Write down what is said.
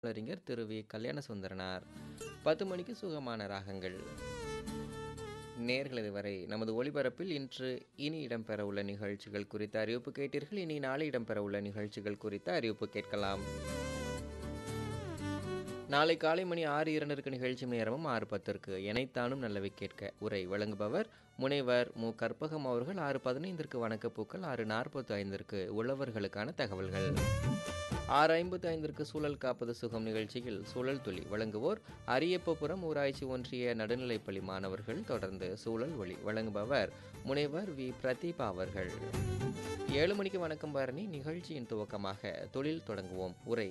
அறிஞர் திரு வி கல்யாண சுந்தரனார் பத்து மணிக்கு சுகமான ராகங்கள் நேர்கள் இதுவரை நமது ஒளிபரப்பில் இன்று இனி இடம்பெற உள்ள நிகழ்ச்சிகள் குறித்த அறிவிப்பு கேட்டீர்கள் இனி நாளை இடம்பெற உள்ள நிகழ்ச்சிகள் குறித்த அறிவிப்பு கேட்கலாம் நாளை காலை மணி ஆறு இரண்டிற்கு நிகழ்ச்சி நேரமும் ஆறு பத்திற்கு எனைத்தானும் நல்லவை கேட்க உரை வழங்குபவர் முனைவர் மு கற்பகம் அவர்கள் ஆறு பதினைந்திற்கு வணக்கப்பூக்கள் ஆறு நாற்பத்தி ஐந்திற்கு உழவர்களுக்கான தகவல்கள் ஆறு ஐம்பத்தி ஐந்திற்கு சூழல் காப்பது சுகம் நிகழ்ச்சியில் சூழல் துளி வழங்குவோர் அரியப்பபுரம் ஊராட்சி ஒன்றிய நடுநிலைப்பள்ளி மாணவர்கள் தொடர்ந்து சூழல் ஒளி வழங்குபவர் முனைவர் வி பிரதீபா அவர்கள் ஏழு மணிக்கு வணக்கம் பரணி நிகழ்ச்சியின் துவக்கமாக தொழில் தொடங்குவோம் உரை